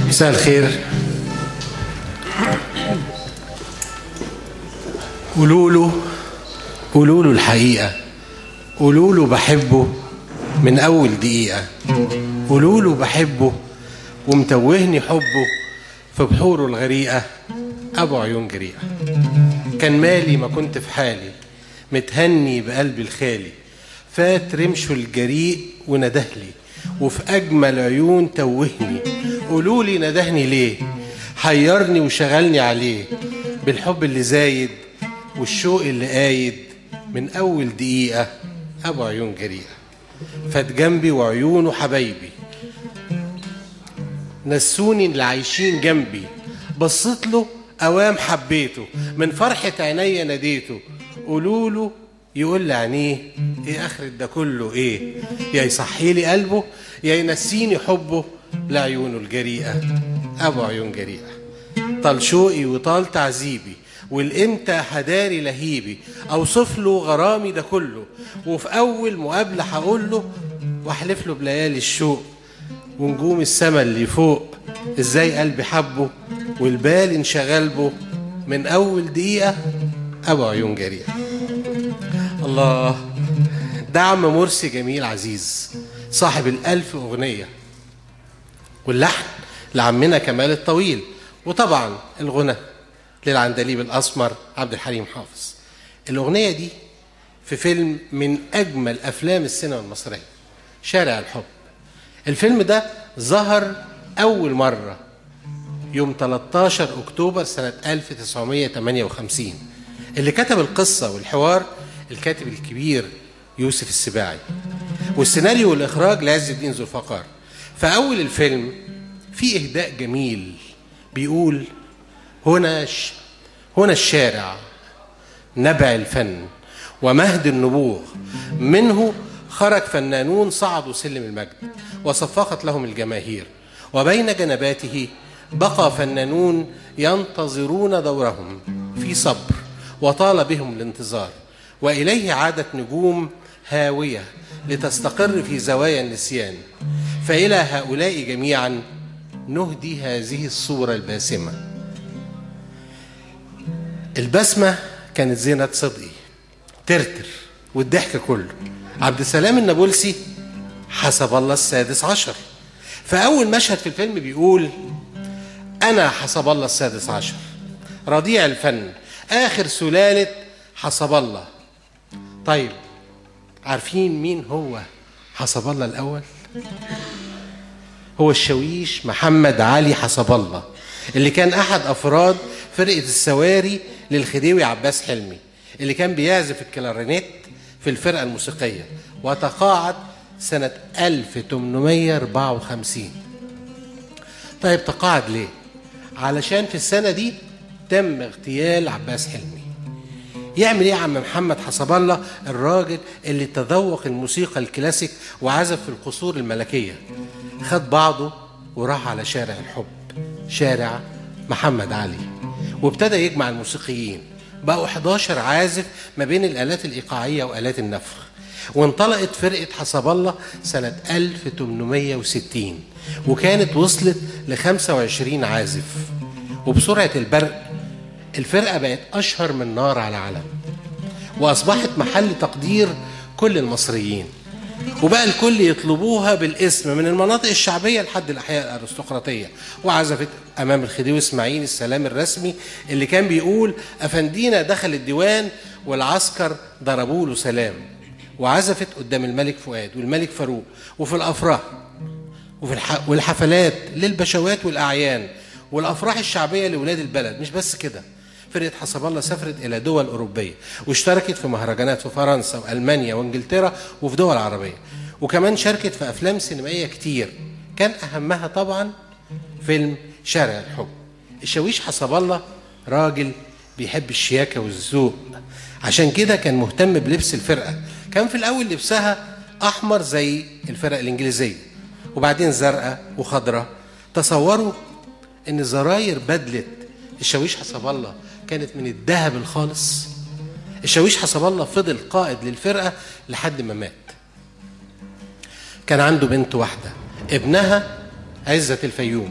مساء الخير قولوا له قولوا له الحقيقة قولوا له بحبه من أول دقيقة قولوا له بحبه ومتوهني حبه في بحوره الغريقة أبو عيون جريئة كان مالي ما كنت في حالي متهني بقلبي الخالي فات رمشه الجريء وندهلي وفي أجمل عيون توهني قولوا لي ندهني ليه حيرني وشغلني عليه بالحب اللي زايد والشوق اللي قايد من أول دقيقة أبو عيون جريئة فات جنبي وعيونه حبايبي نسوني اللي عايشين جنبي بصيت له أوام حبيته من فرحة عينيا ناديته قولوا له يقول لي عينيه ايه اخرة ده كله ايه يا يصحي لي قلبه يا ينسيني حبه لعيونه الجريئة ابو عيون جريئة طال شوقي وطال تعذيبي والامتى هداري لهيبي اوصف له غرامي ده كله وفي اول مقابله هقول له واحلف له بليالي الشوق ونجوم السما اللي فوق ازاي قلبي حبه والبال انشغل به من اول دقيقه ابو عيون جريئه الله ده عم مرسي جميل عزيز صاحب الألف أغنية واللحن لعمنا كمال الطويل وطبعا الغنى للعندليب الأسمر عبد الحليم حافظ الأغنية دي في فيلم من أجمل أفلام السينما المصرية شارع الحب الفيلم ده ظهر أول مرة يوم 13 أكتوبر سنة 1958 اللي كتب القصة والحوار الكاتب الكبير يوسف السباعي والسيناريو والإخراج لعز الدين ذو الفقار فأول الفيلم في إهداء جميل بيقول هنا ش... هنا الشارع نبع الفن ومهد النبوغ منه خرج فنانون صعدوا سلم المجد وصفقت لهم الجماهير وبين جنباته بقى فنانون ينتظرون دورهم في صبر وطال بهم الانتظار واليه عادت نجوم هاويه لتستقر في زوايا النسيان فالى هؤلاء جميعا نهدي هذه الصوره الباسمه البسمه كانت زينه صدقي ترتر والضحك كله عبد السلام النابلسي حسب الله السادس عشر فاول مشهد في الفيلم بيقول انا حسب الله السادس عشر رضيع الفن اخر سلاله حسب الله طيب عارفين مين هو حسب الله الأول؟ هو الشويش محمد علي حسب الله اللي كان أحد أفراد فرقة السواري للخديوي عباس حلمي اللي كان بيعزف الكلارينيت في الفرقة الموسيقية وتقاعد سنة 1854 طيب تقاعد ليه؟ علشان في السنة دي تم اغتيال عباس حلمي يعمل ايه عم محمد حسب الله الراجل اللي تذوق الموسيقى الكلاسيك وعزف في القصور الملكية خد بعضه وراح على شارع الحب شارع محمد علي وابتدى يجمع الموسيقيين بقوا 11 عازف ما بين الآلات الإيقاعية وآلات النفخ وانطلقت فرقة حسب الله سنة 1860 وكانت وصلت ل 25 عازف وبسرعة البرق الفرقة بقت أشهر من نار على علم وأصبحت محل تقدير كل المصريين وبقى الكل يطلبوها بالاسم من المناطق الشعبية لحد الأحياء الأرستقراطية وعزفت أمام الخديوي إسماعيل السلام الرسمي اللي كان بيقول أفندينا دخل الديوان والعسكر ضربوا له سلام وعزفت قدام الملك فؤاد والملك فاروق وفي الأفراح وفي الح... والحفلات للبشوات والأعيان والأفراح الشعبية لولاد البلد مش بس كده فرقة حسب الله سافرت إلى دول أوروبية واشتركت في مهرجانات في فرنسا وألمانيا وإنجلترا وفي دول عربية وكمان شاركت في أفلام سينمائية كتير كان أهمها طبعا فيلم شارع الحب الشاويش حسب الله راجل بيحب الشياكة والذوق عشان كده كان مهتم بلبس الفرقة كان في الأول لبسها أحمر زي الفرق الإنجليزية وبعدين زرقاء وخضراء تصوروا إن زراير بدلة الشاويش حسب الله كانت من الذهب الخالص الشاويش حسب الله فضل قائد للفرقة لحد ما مات كان عنده بنت واحدة ابنها عزة الفيوم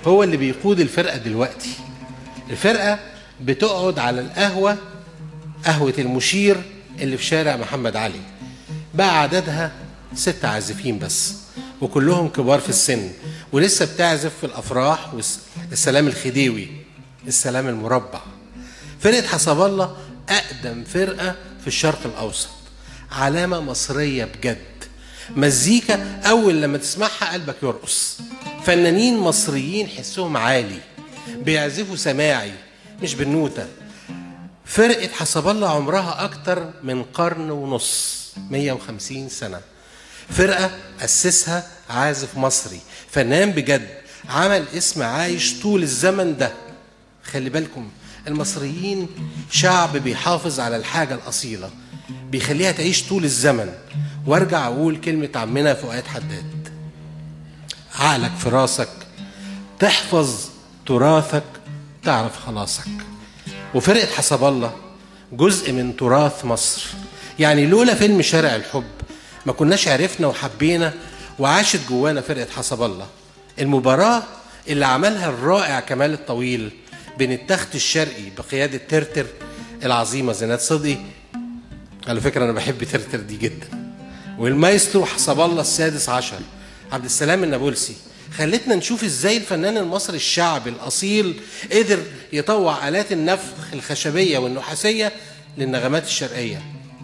هو اللي بيقود الفرقة دلوقتي الفرقة بتقعد على القهوة قهوة المشير اللي في شارع محمد علي بقى عددها ست عازفين بس وكلهم كبار في السن ولسه بتعزف في الافراح والسلام الخديوي السلام المربع فرقه حسب الله اقدم فرقه في الشرق الاوسط علامه مصريه بجد مزيكا اول لما تسمعها قلبك يرقص فنانين مصريين حسهم عالي بيعزفوا سماعي مش بالنوته فرقه حسب الله عمرها اكتر من قرن ونص 150 سنه فرقة أسسها عازف مصري فنان بجد عمل اسم عايش طول الزمن ده خلي بالكم المصريين شعب بيحافظ على الحاجة الأصيلة بيخليها تعيش طول الزمن وارجع أقول كلمة عمنا فؤاد حداد عقلك في راسك تحفظ تراثك تعرف خلاصك وفرقة حسب الله جزء من تراث مصر يعني لولا فيلم شارع الحب ما كناش عرفنا وحبينا وعاشت جوانا فرقة حسب الله المباراة اللي عملها الرائع كمال الطويل بين التخت الشرقي بقيادة ترتر العظيمة زينات صدقي على فكرة أنا بحب ترتر دي جدا والمايسترو حسب الله السادس عشر عبد السلام النابلسي خلتنا نشوف ازاي الفنان المصري الشعبي الاصيل قدر يطوع الات النفخ الخشبيه والنحاسيه للنغمات الشرقيه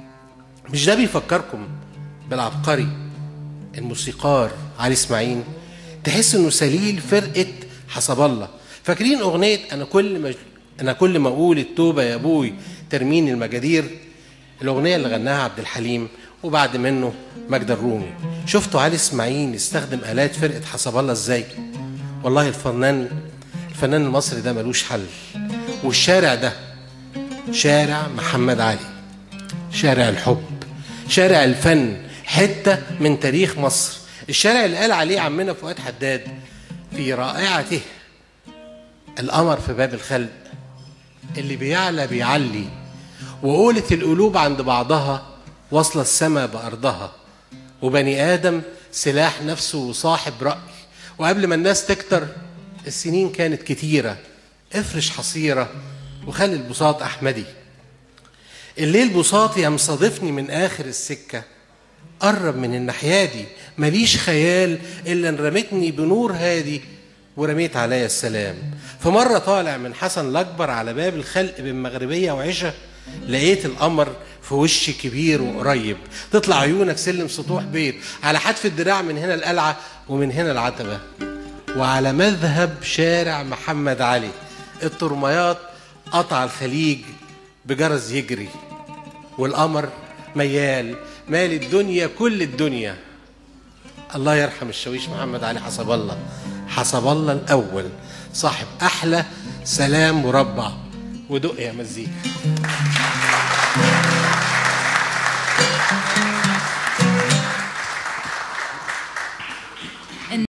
مش ده بيفكركم بالعبقري الموسيقار علي اسماعيل تحس انه سليل فرقه حسب الله فاكرين اغنيه انا كل ما انا كل ما اقول التوبه يا ابوي ترمين المجادير الاغنيه اللي غناها عبد الحليم وبعد منه مجد الرومي شفتوا علي اسماعيل استخدم الات فرقه حسب الله ازاي والله الفنان الفنان المصري ده ملوش حل والشارع ده شارع محمد علي شارع الحب شارع الفن حتة من تاريخ مصر الشارع اللي قال عليه عمنا فؤاد حداد في رائعته القمر في باب الخلق اللي بيعلى بيعلي وقولة القلوب عند بعضها واصلة السما بأرضها وبني آدم سلاح نفسه وصاحب رأي وقبل ما الناس تكتر السنين كانت كتيرة افرش حصيرة وخلي البساط أحمدي الليل بساطي يا مصادفني من آخر السكة قرب من الناحية دي ماليش خيال إلا إن رمتني بنور هادي ورميت عليا السلام فمرة طالع من حسن الأكبر على باب الخلق بين مغربية وعشاء لقيت القمر في وش كبير وقريب تطلع عيونك سلم سطوح بيت على حتف الدراع من هنا القلعة ومن هنا العتبة وعلى مذهب شارع محمد علي الترميات قطع الخليج بجرس يجري والقمر ميال مال الدنيا كل الدنيا الله يرحم الشويش محمد علي حسب الله حسب الله الأول صاحب أحلى سلام مربع ودق يا مزيكا